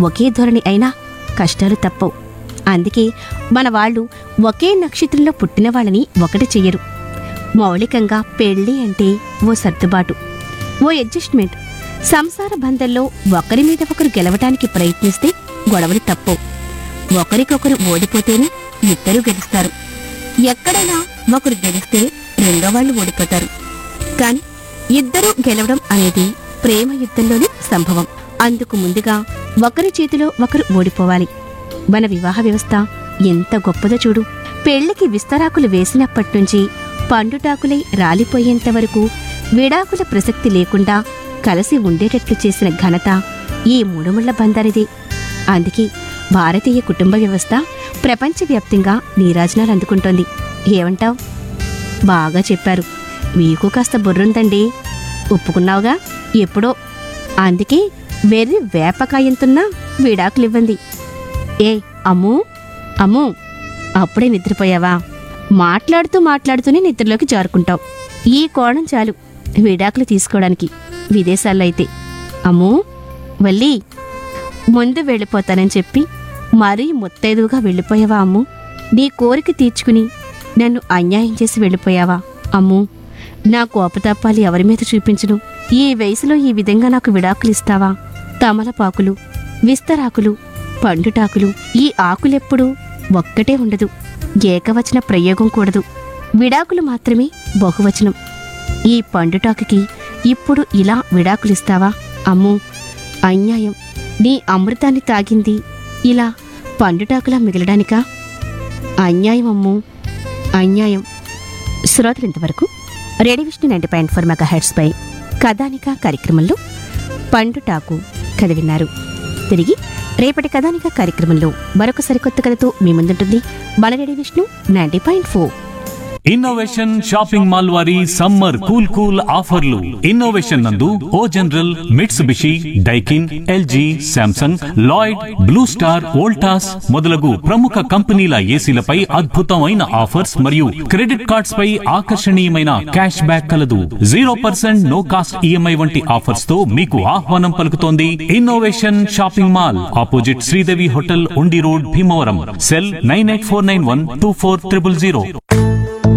ఒకే ధోరణి అయినా కష్టాలు తప్పవు అందుకే మన వాళ్ళు ఒకే నక్షత్రంలో పుట్టిన వాళ్ళని ఒకటి చెయ్యరు మౌలికంగా పెళ్ళి అంటే ఓ సర్దుబాటు ఓ అడ్జస్ట్మెంట్ సంసార బంధంలో ఒకరి మీద ఒకరు గెలవటానికి ప్రయత్నిస్తే గొడవలు తప్పవు ఒకరికొకరు ఓడిపోతేనే ఇద్దరు గెలుస్తారు ఎక్కడైనా ఒకరు గెలిస్తే రెండో వాళ్ళు ఓడిపోతారు కాని ఇద్దరూ గెలవడం అనేది ప్రేమ యుద్ధంలోని సంభవం అందుకు ముందుగా ఒకరి చేతిలో ఒకరు ఓడిపోవాలి మన వివాహ వ్యవస్థ ఎంత గొప్పదో చూడు పెళ్లికి విస్తరాకులు వేసినప్పటి నుంచి పండుటాకులై రాలిపోయేంత వరకు విడాకుల ప్రసక్తి లేకుండా కలిసి ఉండేటట్లు చేసిన ఘనత ఈ మూడుముళ్ల బందారిదే అందుకే భారతీయ కుటుంబ వ్యవస్థ ప్రపంచవ్యాప్తంగా నీరాజనాలు అందుకుంటోంది ఏమంటావ్ బాగా చెప్పారు మీకు కాస్త బుర్రుందండి ఒప్పుకున్నావుగా ఎప్పుడో అందుకే వెర్రి వేపకాయంతున్నా విడాకులివ్వండి ఏ అమ్ము అమ్ము అప్పుడే నిద్రపోయావా మాట్లాడుతూ మాట్లాడుతూనే నిద్రలోకి జారుకుంటావు ఈ కోణం చాలు విడాకులు తీసుకోవడానికి విదేశాల్లో అయితే అమ్ము వల్లి ముందు వెళ్ళిపోతానని చెప్పి మరీ ముత్తైదువుగా వెళ్ళిపోయావా అమ్ము నీ కోరిక తీర్చుకుని నన్ను అన్యాయం చేసి వెళ్ళిపోయావా అమ్ము నా కోపతాపాలు ఎవరి మీద చూపించను ఈ వయసులో ఈ విధంగా నాకు విడాకులు ఇస్తావా తమలపాకులు విస్తరాకులు పండుటాకులు ఈ ఆకులెప్పుడూ ఒక్కటే ఉండదు ఏకవచన ప్రయోగం కూడదు విడాకులు మాత్రమే బహువచనం ఈ పండుటాకుకి ఇప్పుడు ఇలా విడాకులిస్తావా అమ్ము అన్యాయం నీ అమృతాన్ని తాగింది ఇలా పండుటాకులా మిగలడానికా అన్యాయం అమ్ము అన్యాయం శ్రోతలు ఇంతవరకు radio Vishnu ninety point four megahertz పై కథానిక కార్యక్రమంలో పండుటాకు కథ విన్నారు తిరిగి రేపటి కథానిక కార్యక్రమంలో మరొక సరికొత్త కథతో మీ ముందుంటుంది మన radio Vishnu ninety point four innovation shopping mall వారి సమ్మర్ కూల్ కూల్ ఆఫర్లు ఇన్నోవేషన్ నందు O General Mitsubishi Daikin LG Samsung Lloyd Blue Star Voltas మొదలగు ప్రముఖ కంపెనీల ఏసీలపై అద్భుతమైన ఆఫర్స్ మరియు క్రెడిట్ కార్డ్స్ పై ఆకర్షణీయమైన క్యాష్ బ్యాక్ కలదు zero percent no cost EMI వంటి ఆఫర్స్ తో మీకు ఆహ్వానం పలుకుతోంది innovation shopping mall opposite Sridevi hotel Undi road Bhimavaram cell nine eight four nine one two four triple zero